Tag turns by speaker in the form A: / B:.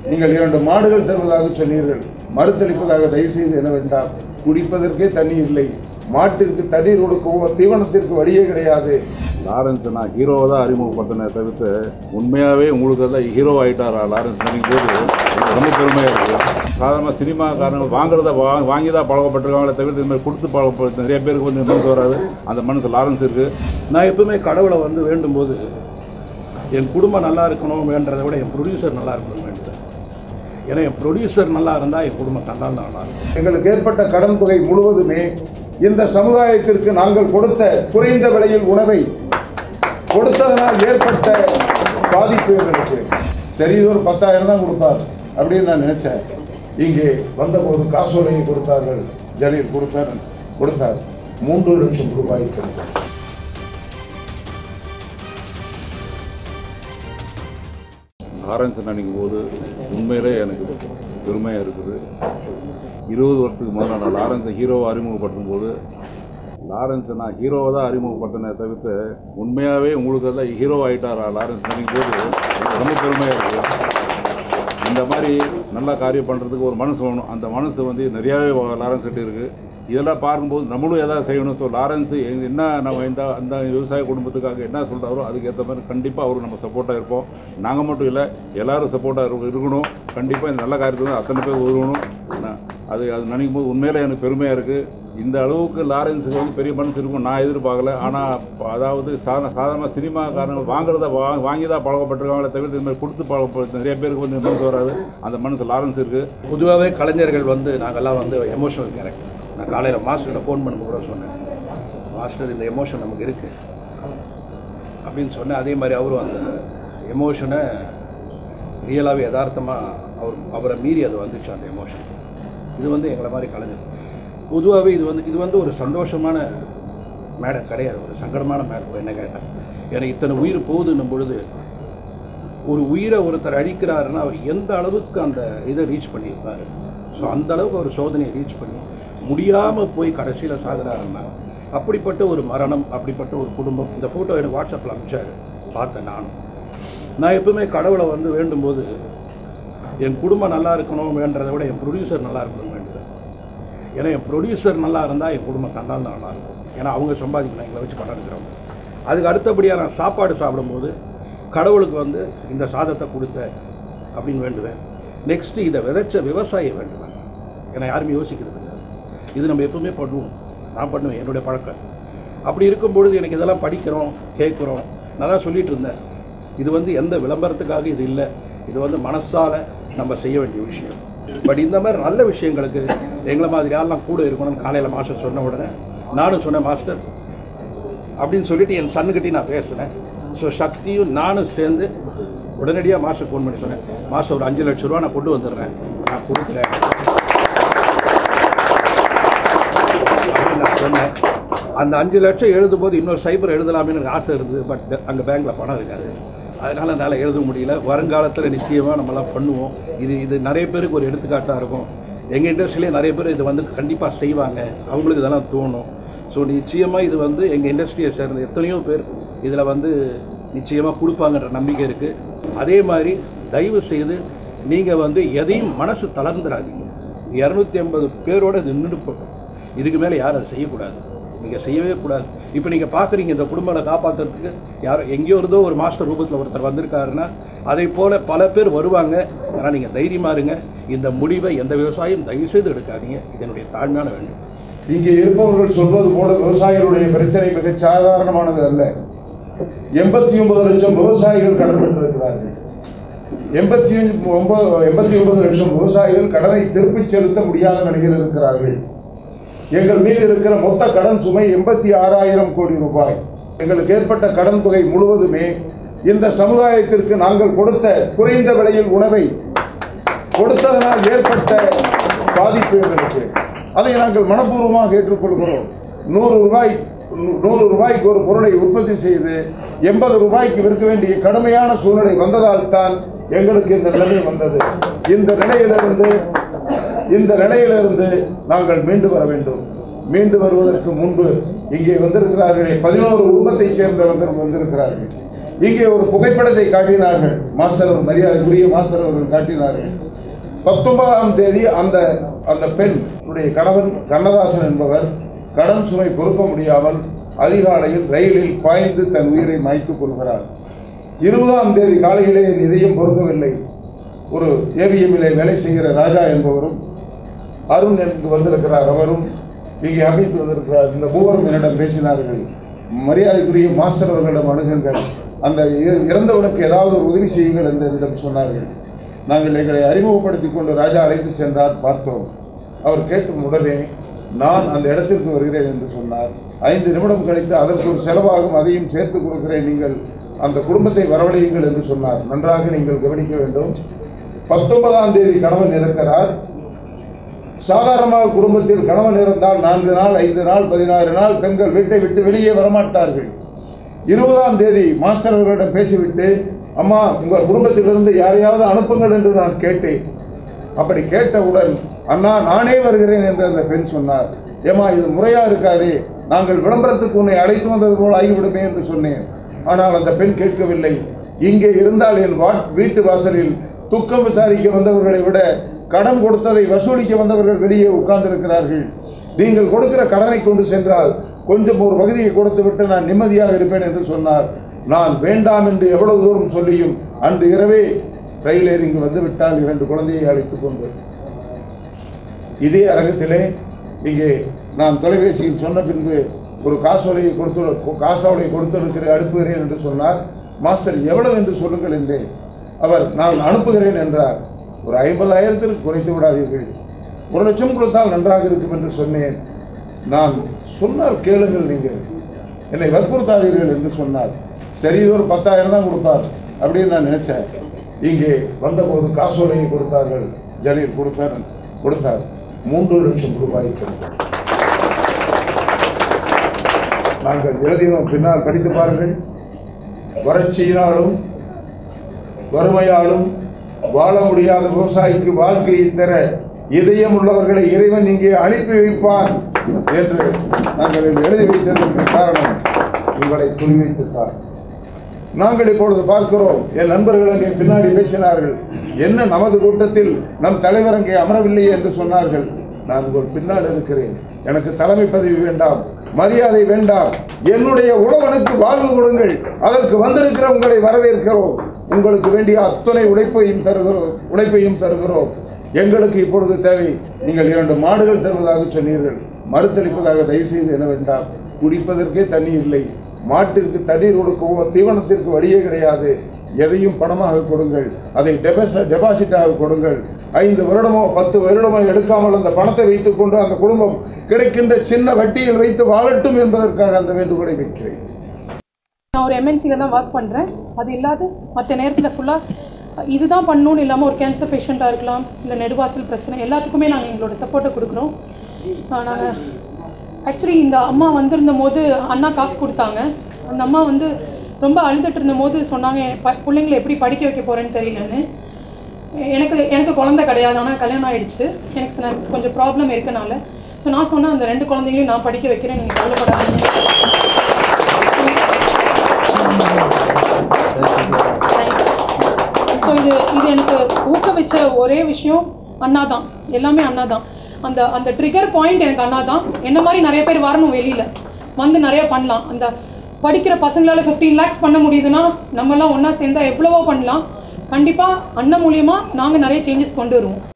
A: நீங்கள் இரண்டு மாடுகள் தருவதாக சொன்னீர்கள் மறுத்தளிப்பதாக தயவு செய்து என்ன வேண்டாம் குடிப்பதற்கே தண்ணீர் இல்லை மாட்டிற்கு தண்ணீர் கொடுக்கவோ தீவனத்திற்கு வழியே கிடையாது
B: லாரன்ஸ் நான் ஹீரோவை தான் அறிமுகப்படுத்தினே தவிர்த்து உண்மையாகவே உங்களுக்கு தான் ஹீரோ ஆகிட்டாரா லாரன்ஸ் நினைக்கும் போது எனக்கு ரொம்ப பெருமையாக இருக்குது சாதாரண சினிமாக்காரங்க வாங்குறத வா வாங்கி தான் பழக்கப்பட்டிருக்காங்களே தவிர்த்து இந்த மாதிரி கொடுத்து பழக்கப்பட்டு நிறைய பேருக்கு வந்து மனசு வராது அந்த மனசு லாரன்ஸ் இருக்குது
C: நான் எப்பவுமே கடவுளை வந்து வேண்டும்போது என் குடும்பம் நல்லா இருக்கணும் வேண்டதை விட என் ப்ரொடியூசர் நல்லா இருக்கணும் வேண்டுதேன் ஏன்னா என் ப்ரொடியூசர் நல்லா இருந்தால் என் குடும்பம் நல்லா நல்லா இருக்கும்
A: எங்களுக்கு ஏற்பட்ட கடன் தொகை முழுவதுமே இந்த சமுதாயத்திற்கு நாங்கள் கொடுத்த குறைந்த விலையில் உணவை கொடுத்ததனால் ஏற்பட்ட பாதிப்பு எங்களுக்கு சரி இது ஒரு பத்தாயிரம் தான் கொடுப்பார் அப்படின்னு நான் நினைச்சேன் இங்கே வந்தபோது காசோலையை கொடுத்தார்கள் ஜலீல் கொடுத்தார் கொடுத்தார் மூன்று லட்சம் ரூபாய் கொடுத்தார்
B: லாரன்ஸ் நினைக்கும் போது உண்மையிலே எனக்கு பெருமையாக இருக்குது இருபது வருஷத்துக்கு முதல்ல நான் லாரன்ஸை ஹீரோவை அறிமுகப்படுத்தும் போது லாரன்ஸை நான் ஹீரோவை தான் அறிமுகப்படுத்தினே தவிர்த்து உண்மையாகவே உங்களுக்கு தான் ஹீரோ ஆகிட்டாரா லாரன்ஸ் நினைக்கும் போது எனக்கு ரொம்ப பெருமையாக இருக்குது இந்த மாதிரி நல்ல காரியம் பண்ணுறதுக்கு ஒரு மனசு வேணும் அந்த மனசு வந்து நிறையாவே லாரன்ஸ் கிட்ட இருக்குது இதெல்லாம் பார்க்கும்போது நம்மளும் எதாவது செய்யணும் ஸோ லாரன்ஸ் எங்க- என்ன நம்ம இந்த அந்த விவசாய குடும்பத்துக்காக என்ன சொல்கிறாரோ அதுக்கேற்ற மாதிரி கண்டிப்பாக அவருக்கு நம்ம சப்போர்ட்டாக இருப்போம் நாங்கள் மட்டும் இல்லை எல்லாரும் சப்போர்ட்டாக இருக்கணும் கண்டிப்பாக இந்த நல்ல காரியத்துக்கு அத்தனை பேர் உருவணும் நான் அது அது நினைக்கும் போது உண்மையிலே எனக்கு பெருமையாக இருக்குது இந்த அளவுக்கு லாரன்ஸுக்கு வந்து பெரிய மனசு இருக்கும் நான் எதிர்பார்க்கல ஆனால் அதாவது சாதாரண சாதாரண சினிமாக்காரங்க வாங்குறத வா வாங்கி தான் பழக்கப்பட்டிருக்காங்களே தவிர்த்து இந்த மாதிரி கொடுத்து பழக்கப்பட்டு நிறைய பேருக்கு வந்து மனசு வராது அந்த மனசு லாரன்ஸ் இருக்குது
C: பொதுவாகவே கலைஞர்கள் வந்து நாங்கள்லாம் வந்து எமோஷனல் கேரக்டர் நான் காலையில் மாஸ்டர்கிட்ட ஃபோன் பண்ணும்போது கூட சொன்னேன் மாஸ்டர் இந்த எமோஷன் நமக்கு இருக்குது அப்படின்னு சொன்னேன் அதே மாதிரி அவரும் அந்த எமோஷனை ரியலாகவே யதார்த்தமாக அவர் அவரை மீறி அது வந்துச்சு அந்த எமோஷன் இது வந்து எங்களை மாதிரி கலைஞர் பொதுவாகவே இது வந்து இது வந்து ஒரு சந்தோஷமான மேடை கிடையாது ஒரு சங்கடமான மேடை என்ன கேட்டால் ஏன்னா இத்தனை உயிர் போகுதுன்னும் பொழுது ஒரு உயிரை ஒருத்தர் அழிக்கிறாருன்னா அவர் எந்த அளவுக்கு அந்த இதை ரீச் பண்ணியிருப்பாரு ஸோ அந்த அளவுக்கு ஒரு சோதனையை ரீச் பண்ணி முடியாமல் போய் கடைசியில் சாகுறாருன்னா அப்படிப்பட்ட ஒரு மரணம் அப்படிப்பட்ட ஒரு குடும்பம் இந்த ஃபோட்டோ எனக்கு வாட்ஸ்அப்பில் அனுப்பிச்சாரு பார்த்தேன் நானும் நான் எப்பவுமே கடவுளை வந்து வேண்டும்போது என் குடும்பம் நல்லா இருக்கணும் வேண்டதை விட என் ப்ரொடியூசர் நல்லா இருக்கணும் வேண்டுதேன் ஏன்னா என் ப்ரொடியூசர் நல்லா இருந்தால் என் குடும்பம் தந்தால் நல்லா இருக்கும் ஏன்னா அவங்க சம்பாதிக்கணும் எங்களை வச்சு படம் எடுக்கிறவங்க அதுக்கு அடுத்தபடியாக நான் சாப்பாடு சாப்பிடும்போது கடவுளுக்கு வந்து இந்த சாதத்தை கொடுத்த அப்படின்னு வேண்டுவேன் நெக்ஸ்ட்டு இதை விதைச்ச விவசாயி வேண்டுவேன் ஏன்னா யாருமே யோசிக்கிறது இல்லை இது நம்ம எப்பவுமே பண்ணுவோம் நான் பண்ணுவேன் என்னுடைய பழக்கம் அப்படி இருக்கும் பொழுது எனக்கு இதெல்லாம் படிக்கிறோம் கேட்குறோம் நான் தான் சொல்லிட்டு இருந்தேன் இது வந்து எந்த விளம்பரத்துக்காக இது இல்லை இது வந்து மனசால நம்ம செய்ய வேண்டிய விஷயம் பட் இந்த மாதிரி நல்ல விஷயங்களுக்கு எங்களை மாதிரி யாரெல்லாம் கூட இருக்கணும்னு காலையில் மாஸ்டர் சொன்ன உடனே நானும் சொன்னேன் மாஸ்டர் அப்படின்னு சொல்லிட்டு என் சன்னுக்கிட்டையும் நான் பேசினேன் ஸோ சக்தியும் நானும் சேர்ந்து உடனடியாக மாஸ்டர் ஃபோன் பண்ணி சொன்னேன் மாஸ்டர் ஒரு அஞ்சு லட்ச ரூபா நான் கொண்டு வந்துடுறேன் நான் கொடுக்குறேன் அப்படின்னு நான் சொன்னேன் அந்த அஞ்சு லட்சம் எழுதும் போது இன்னொரு சைபர் எழுதலாமேன்னு எனக்கு ஆசை இருந்தது பட் அங்கே பேங்க்கில் பணம் இருக்காது அதனால் என்னால் எழுத முடியல வருங்காலத்தில் நிச்சயமாக நம்மலாம் பண்ணுவோம் இது இது நிறைய பேருக்கு ஒரு எடுத்துக்காட்டாக இருக்கும் எங்கள் இண்டஸ்ட்ரியிலே நிறைய பேர் இது வந்து கண்டிப்பாக செய்வாங்க அவங்களுக்கு இதெல்லாம் தோணும் ஸோ நிச்சயமாக இது வந்து எங்கள் இண்டஸ்ட்ரியை சேர்ந்த எத்தனையோ பேர் இதில் வந்து நிச்சயமாக கொடுப்பாங்கன்ற நம்பிக்கை இருக்குது அதே மாதிரி தயவு செய்து நீங்கள் வந்து எதையும் மனசு தளர்ந்துடாதீங்க இரநூத்தி ஐம்பது பேரோட இது நின்று போட்டோம் இதுக்கு மேலே யாரும் அதை செய்யக்கூடாது நீங்கள் செய்யவே கூடாது இப்போ நீங்கள் பார்க்குறீங்க இந்த குடும்பங்களை காப்பாற்றுறதுக்கு யாரோ எங்கேயோ இருந்தோ ஒரு மாஸ்டர் ரூபத்தில் ஒருத்தர் வந்திருக்காருன்னா அதை போல் பல பேர் வருவாங்க ஆனால் நீங்கள் தைரியமாக இருங்க இந்த முடிவை எந்த விவசாயம் தயவுசெய்து எடுக்காதீங்க இது என்னுடைய தாழ்மையான வேண்டும்
A: இங்கே இருப்பவர்கள் சொல்வது போல விவசாயிகளுடைய பிரச்சனை மிகச் சாதாரணமானது அல்ல எண்பத்தி ஒன்பது லட்சம் விவசாயிகள் கடன் பெற்றிருக்கிறார்கள் எண்பத்தி ஒன்பது எண்பத்தி ஒன்பது லட்சம் விவசாயிகள் கடனை திருப்பிச் செலுத்த முடியாத நிலையில் இருக்கிறார்கள் எங்கள் மீது இருக்கிற மொத்த கடன் சுமை எண்பத்தி ஆறாயிரம் கோடி ரூபாய் எங்களுக்கு ஏற்பட்ட கடன் தொகை முழுவதுமே இந்த சமுதாயத்திற்கு நாங்கள் கொடுத்த குறைந்த விலையில் உணவை கொடுத்ததனால் ஏற்பட்ட பாதிப்பு எங்களுக்கு அதை நாங்கள் மனப்பூர்வமாக ஏற்றுக்கொள்கிறோம் நூறு ரூபாய் நூ- நூறு ரூபாய்க்கு ஒரு பொருளை உற்பத்தி செய்து எண்பது ரூபாய்க்கு விற்க வேண்டிய கடுமையான சூழ்நிலை வந்ததால் தான் எங்களுக்கு இந்த நிலைமை வந்தது இந்த நிலையிலிருந்து இந்த நிலையிலிருந்து நாங்கள் மீண்டு வர வேண்டும் மீண்டு வருவதற்கு முன்பு இங்கே வந்திருக்கிறார்களே பதினோரு குடும்பத்தைச் சேர்ந்தவர்கள் வந்திருக்கிறார்கள் இங்கே ஒரு புகைப்படத்தை காட்டினார்கள் மாஸ்டர் அவர் மரியாதைக்குரிய மாஸ்டர் அவர்கள் காட்டினார்கள் பத்தொன்பதாம் தேதி அந்த அந்த பெண் உடைய கணவன் கண்ணதாசன் என்பவர் கடன் சுமை பொறுக்க முடியாமல் அதிகாலையில் ரயிலில் பாய்ந்து தன் உயிரை மாய்த்துக் கொள்கிறார் இருபதாம் தேதி காலையிலே என் இதயம் பொறுக்கவில்லை ஒரு ஏவிஎம்மிலே வேலை செய்கிற ராஜா என்பவரும் அருண் எனக்கு வந்திருக்கிறார் அவரும் இங்கே அமைத்து வந்திருக்கிறார் இந்த மூவரும் என்னிடம் பேசினார்கள் மரியாதைக்குரிய மாஸ்டர் அவர்களிடம் அணுகுங்கள் அந்த இ- இறந்தவனுக்கு ஏதாவது ஒரு உதவி செய்யுங்கள் என்று என்னிடம் சொன்னார்கள் நாங்கள் எங்களை அறிமுகப்படுத்திக் கொண்டு ராஜா அழைத்து சென்றார் பார்த்தோம் அவர் கேட்டும் உடனே நான் அந்த இடத்திற்கு வருகிறேன் என்று சொன்னார் ஐந்து நிமிடம் கழித்து அதற்கு ஒரு செலவாகும் அதையும் சேர்த்து கொடுக்கிறேன் நீங்கள் அந்த குடும்பத்தை வரவழையுங்கள் என்று சொன்னார் நன்றாக நீங்கள் கவனிக்க வேண்டும் பத்தொன்பதாம் தேதி கணவன் இறக்கிறார் சாதாரணமாக குடும்பத்தில் கணவன் இருந்தால் நான்கு நாள் ஐந்து நாள் பதினாறு நாள் பெண்கள் வீட்டை விட்டு வெளியே வரமாட்டார்கள் இருபதாம் தேதி மாஸ்டர் அவர்களிடம் பேசிவிட்டு அம்மா உங்கள் குடும்பத்திலிருந்து யாரையாவது அனுப்புங்கள் என்று நான் கேட்டேன் அப்படி கேட்டவுடன் அண்ணா நானே வருகிறேன் என்று அந்த பெண் சொன்னார் ஏமா இது முறையா இருக்காதே நாங்கள் விளம்பரத்துக்கு உன்னை அழைத்து வந்தது போல் ஆகிவிடுமே என்று சொன்னேன் ஆனால் அந்த பெண் கேட்கவில்லை இங்கே இருந்தால் என் வா வீட்டு வாசலில் துக்கம் விசாரிக்க வந்தவர்களை விட கடன் கொடுத்ததை வசூலிக்க வந்தவர்கள் வெளியே உட்கார்ந்திருக்கிறார்கள் நீங்கள் கொடுக்கிற கடனை கொண்டு சென்றால் கொஞ்சம் ஒரு பகுதியை கொடுத்து விட்டு நான் நிம்மதியாக இருப்பேன் என்று சொன்னார் நான் வேண்டாம் என்று எவ்வளவு தூரம் சொல்லியும் அன்று இரவே ரயில் ஏறி இங்கு வந்து விட்டால் இரண்டு குழந்தையை அழைத்துக் கொண்டு இதே அரங்கத்திலே இங்கே நான் தொலைபேசியில் சொன்ன பின்பு ஒரு காசோலையை கொடுத்து காசோலை கொடுத்திருக்கிறேன் அனுப்புகிறேன் என்று சொன்னார் மாஸ்டர் எவ்வளவு என்று சொல்லுங்கள் என்றேன் அவர் நான் அனுப்புகிறேன் என்றார் ஒரு ஐம்பதாயிரத்திற்கு குறைத்து விடாதீர்கள் ஒரு லட்சம் கொடுத்தால் நன்றாக இருக்கும் என்று சொன்னேன் நான் சொன்னால் கேளுங்கள் நீங்கள் என்னை வற்புறுத்தாதீர்கள் என்று சொன்னார் சரி இது ஒரு பத்தாயிரம் தான் கொடுப்பார் அப்படின்னு நான் நினைச்சேன் இங்கே வந்தபோது காசோலையை கொடுத்தார்கள் ஜலீல் கொடுத்தார் கொடுத்தார் மூன்று லட்சம் ரூபாய் கொடுத்தார் நாங்கள் எழுதினோம் பின்னால் படித்து பாருங்கள் வறட்சியினாலும் வறுமையாலும் வாழ முடியாத விவசாயிக்கு வாழ்க்கையை தர இதயம் உள்ளவர்களை இறைவன் இங்கே அனுப்பி வைப்பான் என்று நாங்கள் எழுதி வைத்ததற்கு காரணம் உங்களை குறிவைத்துத்தான் நாங்கள் இப்பொழுது பார்க்கிறோம் என் நண்பர்கள் அங்கே பின்னாடி பேசினார்கள் என்ன நமது கூட்டத்தில் நம் தலைவர் அங்கே அமரவில்லை என்று சொன்னார்கள் நான் உங்கள் பின்னால் இருக்கிறேன் எனக்கு தலைமை பதவி வேண்டாம் மரியாதை வேண்டாம் என்னுடைய உழவனுக்கு வாழ்வு கொடுங்கள் அதற்கு வந்திருக்கிற உங்களை வரவேற்கிறோம் உங்களுக்கு வேண்டிய அத்தனை உழைப்பையும் தருகிறோம் உழைப்பையும் தருகிறோம் எங்களுக்கு இப்பொழுது தேவை நீங்கள் இரண்டு மாடுகள் தருவதாக சொன்னீர்கள் மறுத்தளிப்பதாக தயவு செய்து என வேண்டாம் குடிப்பதற்கே தண்ணீர் இல்லை மாட்டிற்கு தண்ணீர் கொடுக்கவோ தீவனத்திற்கு வழியே கிடையாது எதையும் பணமாக கொடுங்கள் அதை டெபாசிட் டெபாசிட்டாக கொடுங்கள் ஐந்து வருடமோ பத்து வருடமோ எடுக்காமல் அந்த பணத்தை வைத்துக்கொண்டு அந்த குடும்பம் கிடைக்கின்ற சின்ன வட்டியில் வைத்து வாழட்டும் என்பதற்காக அந்த வேண்டுகோளை வைக்கிறேன்
D: நான் ஒரு எம்என்சியில் தான் ஒர்க் பண்ணுறேன் அது இல்லாத மற்ற நேரத்தில் ஃபுல்லாக இதுதான் பண்ணணும்னு இல்லாமல் ஒரு கேன்சர் பேஷண்ட்டாக இருக்கலாம் இல்லை நெடுவாசல் பிரச்சனை எல்லாத்துக்குமே நாங்கள் எங்களோட சப்போர்ட்டை கொடுக்குறோம் நாங்கள் ஆக்சுவலி இந்த அம்மா வந்திருந்த போது அண்ணா காசு கொடுத்தாங்க அந்த அம்மா வந்து ரொம்ப அழுதுட்டு இருந்த போது சொன்னாங்க "என் ப பிள்ளைங்களை எப்படி படிக்க வைக்க போகிறேன்னு தெரியலன்னு எனக்கு எனக்கு குழந்தை கிடையாது ஆனால் கல்யாணம் ஆயிடுச்சு எனக்கு சில கொஞ்சம் ப்ராப்ளம் இருக்கனால ஸோ நான் சொன்னேன் அந்த ரெண்டு குழந்தைங்களையும் நான் படிக்க வைக்கிறேன் நீங்கள் கவலைப்படாதீங்க ஸோ இது இது எனக்கு ஊக்குவிச்ச ஒரே விஷயம் அண்ணா தான் எல்லாமே அண்ணா தான் அந்த அந்த ட்ரிகர் பாயிண்ட் எனக்கு அண்ணா தான் என்ன மாதிரி நிறைய பேர் வரணும் வெளியில் வந்து நிறைய பண்ணலாம் அந்த படிக்கிற பசங்களால ஃபிஃப்டீன் லேக்ஸ் பண்ண முடியுதுன்னா நம்மலாம் ஒன்றா சேர்ந்தா எவ்வளவோ பண்ணலாம் கண்டிப்பாக அண்ணன் மூலியமாக நாங்கள் நிறைய சேஞ்சஸ் கொண்டு வருவோம்